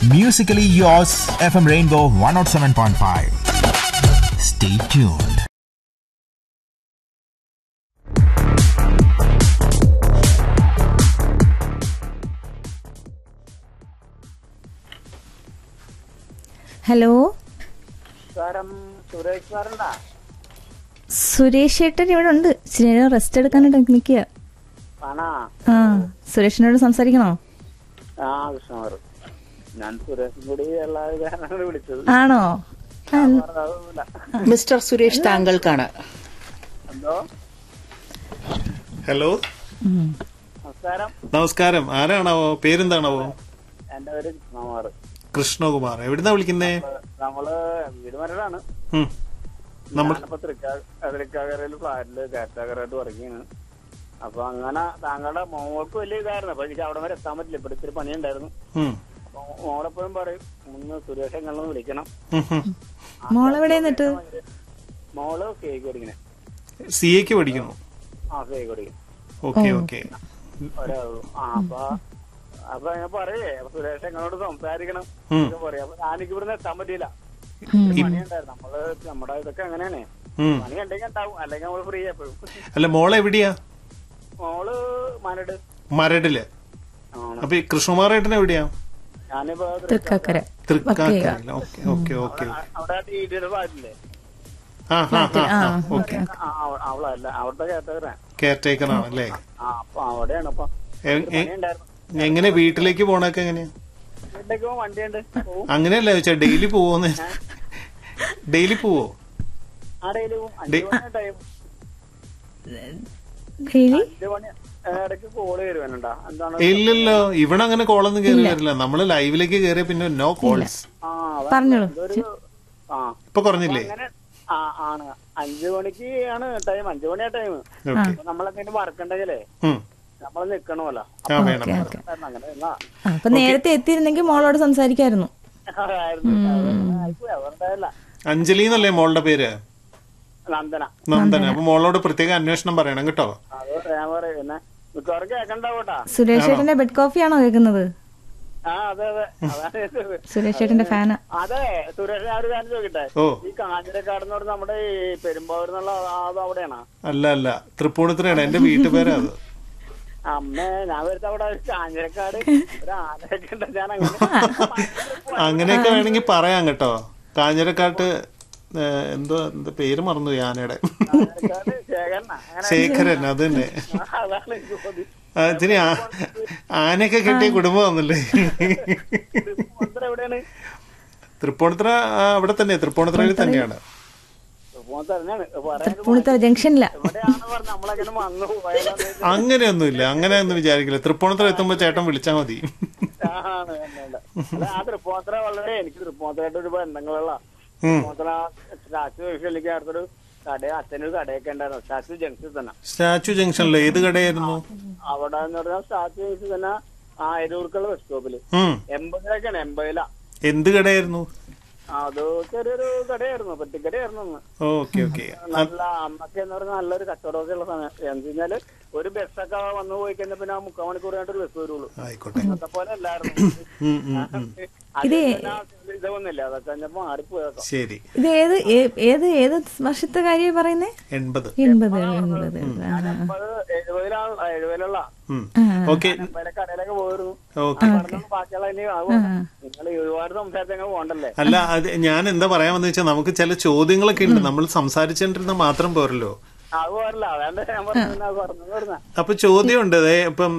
Musically yours, FM Rainbow 107.5. Stay tuned. Hello സാരം സുരേഷ് സാറുണ്ടാ സുരേഷ് ഏട്ടൻ ഇവിടെ ഉണ്ട് ഇച്ചിരി നേരം റെസ്റ്റ് എടുക്കാനായിട്ട് നിൽക്കുക ആണാ ആ സുരേഷിനോട് സംസാരിക്കണോ ആ കൃഷ്ണമാർ ഞാൻ സുരേഷും കൂടി എല്ലാ കാരണമാണ് വിളിച്ചത് ആണോ ആ, അതൊന്നുമില്ല മിസ്റ്റർ സുരേഷ് താങ്കൾക്കാണ് എന്തോ ഹലോ ഉം. നമസ്കാരം നമസ്കാരം ആരാണാവോ പേരെന്താണാവോ എന്റെ പേര് കൃഷ്ണകുമാർ കൃഷ്ണകുമാർ എവിടുന്നാ വിളിക്കുന്നേ നമ്മള് വീട് മരടാണ് ഉം. നമ്മൾ ഞാനിപ്പോ തൃക്കാക്കരയിൽ ഫ്ലാറ്റില് കാറ്റാക്കരായിട്ട് വർക്കാണ് അപ്പൊ അങ്ങനെ താങ്കളുടെ മോൾക്ക് വലിയ ഇതായിരുന്നു അപ്പൊ എനിക്ക് അവിടെ വരെ എത്താൻ പറ്റില്ല ഇപ്പൊ ഇത്തിരി പണിയുണ്ടായിരുന്നു ഉം. അപ്പൊ മോളെപ്പോഴും പറയും ഒന്ന് സുരേഷ് എങ്ങനെ വിളിക്കണം ഉം, ഉം. മോളെവിടെ എന്നിട്ട് മോള് കേക്ക് പഠിക്കണേ സി എക്ക് പഠിക്കുന്നു ആ കേക്ക് പഠിക്കണം ഓക്കെ ഓക്കെ ഒരാളു ആ അപ്പൊ അപ്പൊ ഞാൻ പറയേ അപ്പൊ സുരേഷ് എങ്ങനോട് സംസാരിക്കണം ഉം. എന്നൊക്കെ പറയും അപ്പൊ ഞാനിക്ക് ഇവിടുന്ന് എത്താൻ പറ്റിയില്ല ഉം. പണിയുണ്ടായിരുന്നു നമ്മള് നമ്മുടെ ഇതൊക്കെ അങ്ങനെയാണേ ഉം. പണി ഉണ്ടെങ്കിൽ ഉണ്ടാവും അല്ലെങ്കിൽ നമ്മള് ഫ്രീ എപ്പോഴും അല്ല മോളെ എവിടെയാ മോള് മനട് മരടില് ആണ് അപ്പൊ ഈ കൃഷ്ണകുമാറേട്ടൻ എവിടെയാ ഞാനിപ്പോ തൃക്കാക്കര തൃക്കാക്കരയില ഓക്കെ ഓക്കെ ഓക്കെ അവിടെ- അവിടെ ടീച്ചറുടെ ഭാഗത്തില്ലേ ആ ആ ആ ആ ഓക്കെ ആ അവ- അവളല്ല അവിടുത്തെ കേട്ടവരാ കെയർ ടേക്കർ ആണല്ലേ ആ അപ്പൊ അവിടെയാണ് അപ്പൊ എ- എ- പണിയുണ്ടായിരുന്നു എങ്ങനെ വീട്ടിലേക്ക് പോണൊക്കെ എങ്ങനെയാ വീട്ടിലേക്ക് പോകാൻ വണ്ടിയുണ്ട് പോവും അങ്ങനെയല്ല ചോദിച്ചാ ഡെയിലി പോവോന്ന് ഡെയിലി പോവോ ആ ഡെയിലി പോവും അഞ്ചു മണി ടൈം ഡെയിലി അഞ്ചു മണി ഏ, ഇടയ്ക്ക് കോള് വരുവാനുണ്ടാ എന്താണ് ഇല്ലല്ലോ ഇവിടെ അങ്ങനെ കോളൊന്നും കയറി വരില്ല നമ്മള് ലൈവിലേക്ക് കയറിയ പിന്നെ നോ കോൾസ് ആ അതാ പറഞ്ഞോളൂ ഇതൊരു ആ ഇപ്പൊ കുറഞ്ഞില്ലേ അങ്ങനെ ആ ആണ് അഞ്ചു മണിക്ക് ആണ് ടൈം അഞ്ചു മണിയാ ടൈം ഓക്കെ അപ്പൊ നമ്മളെന്തെങ്കിലും വർക്ക് ഉണ്ടെങ്കിലേ ഉം. നമ്മൾ നിക്കണമല്ലോ ആ വേണം ഓക്കെ ഓക്കെ അങ്ങനെ എന്നാ ആ, അപ്പൊ നേരത്തെ എത്തിയിരുന്നെങ്കിൽ മോളോട് സംസാരിക്കായിരുന്നു ആയിരുന്നു ആയിപ്പോയി അവരുണ്ടായില്ല അഞ്ജലി എന്നല്ലേ മോളുടെ പേര് നന്ദന നന്ദന അപ്പൊ മോളോട് പ്രത്യേക അന്വേഷണം പറയണം കേട്ടോ അത് ഞാൻ പറയും പിന്നെ മിക്കവാറും കേക്കണ്ടാവൂട്ടാ സുരേഷ് ഏട്ടന്റെ ബെഡ് കോഫി ആണോ കേൾക്കുന്നത് ആ അതെ അതെ അതാണ് ഇത്. സുരേഷ് ഏട്ടന്റെ ഫാന് അതെ സുരേഷ് ഞാൻ ഒരു കാര്യം ചോദിക്കട്ടെ ഓ ഈ കാഞ്ഞിരക്കാട് എന്ന് പറഞ്ഞ നമ്മുടെ ഈ പെരുമ്പാവൂർന്നുള്ള അത് അവിടെയാണോ അല്ല അല്ല തൃപ്പൂണിത്തുറയാണ് എന്റെ വീട്ടുപേരാ അത് അമ്മേ ഞാൻ വരുത്ത അവിടെ ഒരു കാഞ്ഞിരക്കാട് ഒരു ആനയൊക്കെ ഉണ്ട് ഞാൻ അങ്ങനെ അങ്ങനെയൊക്കെ വേണമെങ്കിൽ പറയാം കേട്ടോ കാഞ്ഞിരക്കാട്ട് ഏ, എന്തോ എന്താ പേര് മറന്നു പോയി ആനയുടെ കാഞ്ഞിരക്കാട് ശേഖരനാ അങ്ങനെ ശേഖരൻ അത് തന്നെ അതാണ് എനിക്ക് ചോദ്യം ആ, ഇതിന് ആ- ആനയൊക്കെ കെട്ടിയ കുടുംബമാണല്ലേ മന്ത്രം എവിടെയാണ് തൃപ്പൂണിത്തുറ ആ, അവിടെ തന്നെ തൃപ്പൂണിത്തുറയിൽ തന്നെയാണ് മോൻ തന്നെയാണ് പറയാൻ തൃപ്പൂണിത്തുറ ജംഗ്ഷനില്ല എവിടെയാണ് പറഞ്ഞ നമ്മളങ്ങനെ വന്നു പോയാലോ അങ്ങനെയൊന്നുമില്ല അങ്ങനെയൊന്നും വിചാരിക്കില്ല തൃപ്പൂണിത്തുറ എത്തുമ്പോ ചേട്ടൻ വിളിച്ചാ മതി ആണ് തന്നെയല്ല. അല്ല ആ തൃപ്പൂണിത്തുറ വളരെ എനിക്ക് തൃപ്പൂണിത്തുറയായിട്ട് ഒരു ബന്ധങ്ങളുള്ള ഉം. തൃപ്പൂണിത്തുറ സ്റ്റാച്ചു ജംഗ്ഷനിലേക്ക് അടുത്തൊരു കട അച്ഛനൊരു കടയൊക്കെ ഉണ്ടായിരുന്നു സ്റ്റാച്ചു ജംഗ്ഷനിൽ തന്നെ സ്റ്റാച്ചു ജംഗ്ഷനിൽ ഏത് കടയായിരുന്നു അവിടെ എന്ന് പറഞ്ഞാൽ സ്റ്റാച്ചു ജംഗ്ഷനിൽ തന്നെ ആ അരൂർക്കുള്ള ബസ് സ്റ്റോപ്പില് ഉം എൺപതിലൊക്കെയാണ് എൺപതില എന്ത് കടയായിരുന്നു അത് ചെറിയൊരു കടയായിരുന്നു പെട്ടിക്കടയായിരുന്നു അന്ന് ഓക്കെ ഓക്കെ നല്ല അമ്മക്ക് എന്ന് പറഞ്ഞാൽ നല്ലൊരു കച്ചവടമൊക്കെ ഉള്ള സമയം എന്ന് വെച്ചാല് ഒരു ബസ്സൊക്കെ വന്നു പോയി കഴിഞ്ഞാൽ പിന്നെ ആ മുക്കാൽ മണിക്കൂർ കഴിഞ്ഞിട്ട് ഒരു ബസ് വരുള്ളൂ ആയിക്കോട്ടെ അന്നത്തെ പോലെ അല്ലായിരുന്നു ഉം, ഉം, ഉം. അത് പിന്നെ ഇതൊന്നുമില്ല അതൊക്കെ കഴിഞ്ഞപ്പോ മാറിപ്പോയതൊക്കെ ശരി ഇത് ഏത് ഏ- ഏത് ഏത് വർഷത്തെ കാര്യം പറയുന്നേ എൺപത് എൺപത് എൺപത് ആ, ആ. എൺപത് എഴുപതിലാണ് എഴുപതിലുള്ള ഉം. ആ. ഓക്കെ എൺപതിലെ കടയിലൊക്കെ പോയിരുന്നു ഓക്കെ പറഞ്ഞൊന്നും ബാക്കിയുള്ള ഇനി ആവുക നിങ്ങൾ ഒരുപാട് സംസാരിച്ചങ്ങ് പോകണ്ടല്ലേ അല്ല അത് ഞാൻ എന്താ പറയാമെന്ന് വെച്ചാൽ നമുക്ക് ചില ചോദ്യങ്ങളൊക്കെ ഉണ്ട് നമ്മൾ സംസാരിച്ചോണ്ടിരുന്ന മാത്രം പോരല്ലോ അത് പോരല്ല അതാണ്ട് ഞാൻ പറഞ്ഞു പറഞ്ഞു പറഞ്ഞ അപ്പൊ ചോദ്യമുണ്ട് ദേ ഇപ്പം